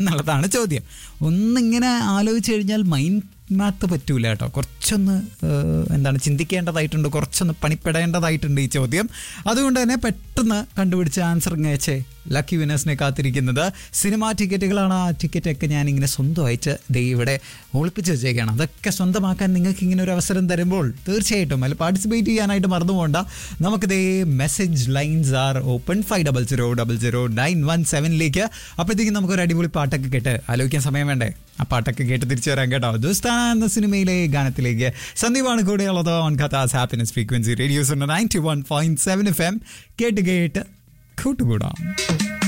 എന്നുള്ളതാണ് ചോദ്യം ഒന്നിങ്ങനെ ആലോചിച്ച് കഴിഞ്ഞാൽ മൈൻഡ് മാത്ത് പറ്റൂല കേട്ടോ കുറച്ചൊന്ന് ഏഹ്, എന്താണ് ചിന്തിക്കേണ്ടതായിട്ടുണ്ട് കുറച്ചൊന്ന് പണിപ്പെടേണ്ടതായിട്ടുണ്ട് ഈ ചോദ്യം അതുകൊണ്ട് തന്നെ പെട്ടെന്ന് കണ്ടുപിടിച്ച ആൻസർ അയച്ചേ ലക്കി വിനേഴ്സിനെ കാത്തിരിക്കുന്നത് സിനിമാ ടിക്കറ്റുകളാണ് ആ ടിക്കറ്റൊക്കെ ഞാൻ ഇങ്ങനെ സ്വന്തമായിട്ട് ദേ ഇവിടെ ഒളിപ്പിച്ച് വെച്ചേക്കാണ് അതൊക്കെ സ്വന്തമാക്കാൻ നിങ്ങൾക്ക് ഇങ്ങനെ ഒരു അവസരം തരുമ്പോൾ തീർച്ചയായിട്ടും അതിൽ പാർട്ടിസിപ്പേറ്റ് ചെയ്യാനായിട്ട് മറന്നു പോകണ്ട നമുക്ക് the message lines are open five double zero double zero nine one സെവനിലേക്ക് അപ്പോഴത്തേക്കും നമുക്കൊരു അടിപൊളി പാട്ടൊക്കെ കേട്ട് ആലോചിക്കാൻ സമയം വേണ്ടേ ആ പാട്ടൊക്കെ കേട്ട് തിരിച്ചു വരാൻ കേട്ടോ ദുസ്താന എന്ന സിനിമയിലെ ഗാനത്തിലേക്ക് സന്ദീപാണ് കൂടെയുള്ളത് ഓൺ കഥാസ് happiness frequency radio's ninety one point seven F M കേട്ട് കേട്ട് കൂട്ടുകൂടാം